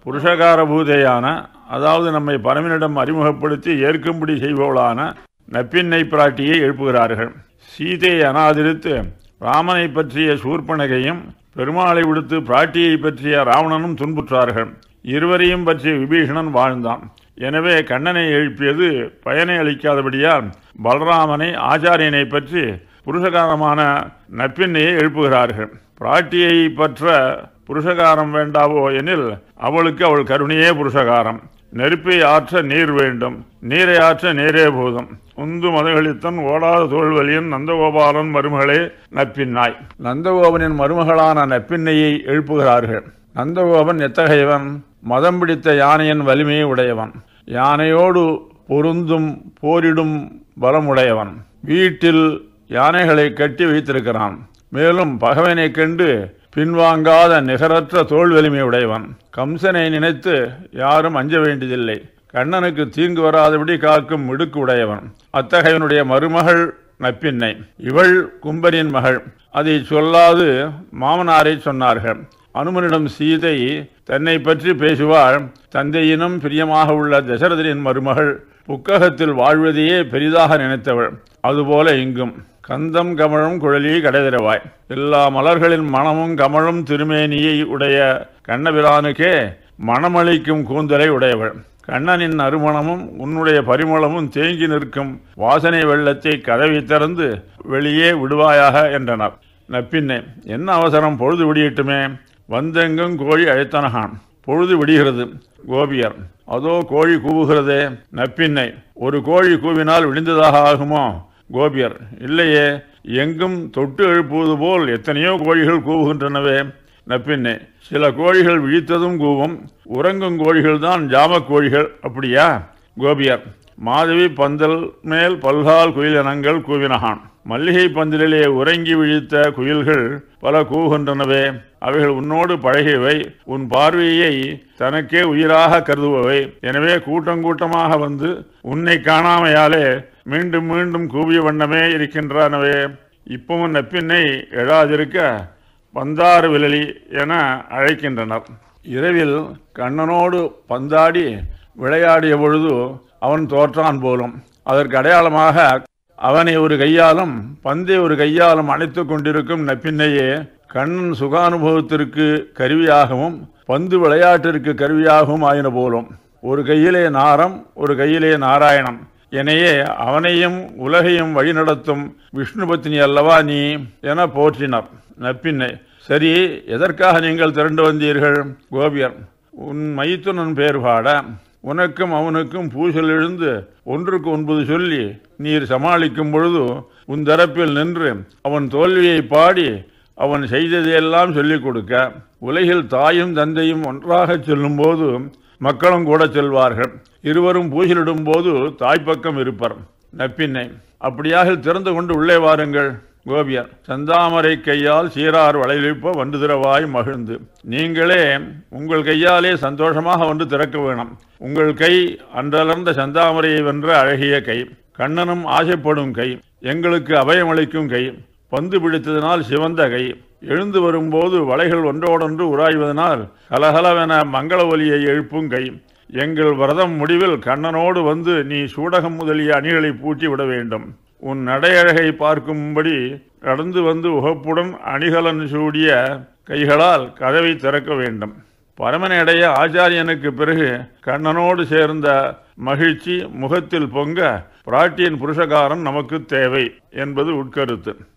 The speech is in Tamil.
புருஷகார பூதையான அதாவது நம்மை பரமனிடம் அறிமுகப்படுத்தி ஏற்கும்படி செய்பவளான நப்பின்னை பிராட்டியை எழுப்புகிறார்கள் சீதையை அனாதரித்து ராமனை பற்றிய சூர்பனகையும் பெருமாளை விடுத்து பிராட்டியை பற்றிய ராவணனும் துன்புற்றார்கள் இருவரையும் பற்றிய விபீஷணன் வாழ்ந்தான் எனவே கண்ணனை எழுப்பியது பயனை அளிக்காதபடியால் பலராமனை ஆச்சாரியனை பற்றி புருஷகாரமான நப்பின்னையை எழுப்புகிறார்கள் பிராட்டியை பற்ற புருஷகாரம் வேண்டாவோ எனில் அவளுக்கு அவள் கருணையே புருஷகாரம் நெருப்பை ஆற்ற நீர் வேண்டும் நீரை ஆற்ற நீரே போதும் உந்து மதகளித்தன் ஓடாத தோல்வலியன் நந்தகோபாலன் மருமகளே நப்பின்னாய் நந்தகோபனின் மருமகளான நப்பின்னையை எழுப்புகிறார்கள் நந்தகோபன் எத்தகையவன் மதம் பிடித்த யானையின் வலிமையை உடையவன் யானையோடு பொருந்தும் போரிடும் பலமுடையவன் வீட்டில் யானைகளை கட்டி வைத்திருக்கிறான் மேலும் பகவனை கண்டு பின்வாங்காத நிகரற்ற தோல் வலிமை உடையவன் கம்சனை நினைத்து யாரும் அஞ்ச வேண்டியதில்லை கண்ணனுக்கு தீங்கு வராதபடி காக்கும் மிடுக்கு உடையவன் அத்தகையவனுடைய மருமகள் நப்பின்னை இவள் கும்பனின் மகள் அதை சொல்லாது மாமனாரை சொன்னார்கள் அனுமனிடம் சீதை தன்னை பற்றி பேசுவாள் தந்தையினும் பிரியமாக உள்ள தசரதனின் மருமகள் புக்ககத்தில் வாழ்வதையே பெரிதாக நினைத்தவள் அதுபோல இங்கும் கந்தம் கமழும் குழலி கடைதிரவாய் எல்லா மலர்களின் மணமும் கமழும் திருமேனியை உடைய கண்ணபிரானுக்கே மணமளிக்கும் கூந்தலை உடையவள் கண்ணனின் நறுமணமும் உன்னுடைய பரிமளமும் தேங்கி நிற்கும் வாசனை வெள்ளத்தை கதவை திறந்து வெளியே விடுவாயாக என்றனர் நப்பின்னே என்ன அவசரம் பொழுது விடியட்டுமே வந்தெங்கும் கோழி அழைத்தனகான் பொழுது விடுகிறது கோபியர் அதோ கோழி கூவுகிறதே நப்பின்னை ஒரு கோழி கூவினால் விடிந்ததாக ஆகுமோ கோபியர் இல்லையே எங்கும் தொட்டு எழுப்புவது போல் எத்தனையோ கோழிகள் கூவுகின்றனவே நப்பின்னே சில கோழிகள் விழித்ததும் கூவும் உறங்கும் கோழிகள் தான் ஜாமக் கோழிகள் அப்படியா கோபியர் மாதவி பந்தல் மேல் பல்கால் குயிலினங்கள் கூவினகான் மல்லிகை பந்தலிலே உறங்கி விழித்த குயில்கள் பல கூவுகின்றனவே அவைகள் உன்னோடு பழகியவை உன் பார்வையை தனக்கே உயிராக கருதுபவை எனவே கூட்டம் கூட்டமாக வந்து உன்னை காணாமையாலே மீண்டும் மீண்டும் கூவிய வண்ணமே இருக்கின்றனவே இப்பவும் நப்பின்னை எழாதிருக்க பந்தாறு விலலி என அழைக்கின்றனர் இரவில் கண்ணனோடு பந்தாடி விளையாடிய பொழுது அவன் தோற்றான் போலும் அதற்கு அடையாளமாக அவனை ஒரு கையாலும் பந்தை ஒரு கையாலும் அணைத்துக் கொண்டிருக்கும் நப்பின்னையே கண்ணன் சுகானுபவத்திற்கு கருவியாகவும் பந்து விளையாட்டிற்கு கருவியாகவும் ஆயின போலும் ஒரு கையிலே நாரம் ஒரு கையிலே நாராயணம் எனையே அவனையும் உலகையும் வழிநடத்தும் விஷ்ணு பத்னி அல்லவா நீ என போற்றினர் நப்பின்னை சரி எதற்காக நீங்கள் திரண்டு வந்தீர்கள் கோபியர் உன் மைத்துனன் பேர் பாட உனக்கும் அவனுக்கும் பூசல் எழுந்து ஒன்றுக்கு ஒன்பது சொல்லி நீர் சமாளிக்கும் பொழுது உன் தரப்பில் நின்று அவன் தோல்வியை பாடி அவன் செய்ததையெல்லாம் சொல்லிக் கொடுக்க உலகில் தாயும் தந்தையும் ஒன்றாகச் செல்லும்போது மக்களும் கூட செல்வார்கள் இருவரும் பூசலிடும் போது தாய்ப்பக்கம் இருப்பர் நப்பின்னை அப்படியாக திறந்து கொண்டு உள்ளே வாருங்கள் கோபியர் சந்தாமரை கையால் சீரார் வளைவிப்ப வந்து திறவாய் மகிழ்ந்து நீங்களே உங்கள் கையாலே சந்தோஷமாக வந்து திறக்க வேணும் உங்கள் கை அன்றலர்ந்த சந்தாமரையை வென்ற அழகிய கை கண்ணனும் ஆசைப்படும் கை எங்களுக்கு அபயமளிக்கும் கை பந்து பிடித்ததினால் சிவந்த கை எழுந்து வரும்போது வலைகள் ஒன்றோடொன்று உராய்வதனால் கலகலவென மங்கள ஒலியை எழுப்பும் கை எங்கள் விரதம் முடிவில் கண்ணனோடு வந்து நீ சூடகம் முதலிய அணிகளை பூட்டி விட வேண்டும் உன் நடையழகை பார்க்கும்படி நடந்து வந்து உகப்புடன் அணிகலன் சூடிய கைகளால் கதவை திறக்க வேண்டும் பரமனையடைய ஆச்சாரியனுக்கு பிறகு கண்ணனோடு சேர்ந்த மகிழ்ச்சி முகத்தில் பொங்க பிராட்டியின் புருஷகாரம் நமக்கு தேவை என்பது உட்கருத்து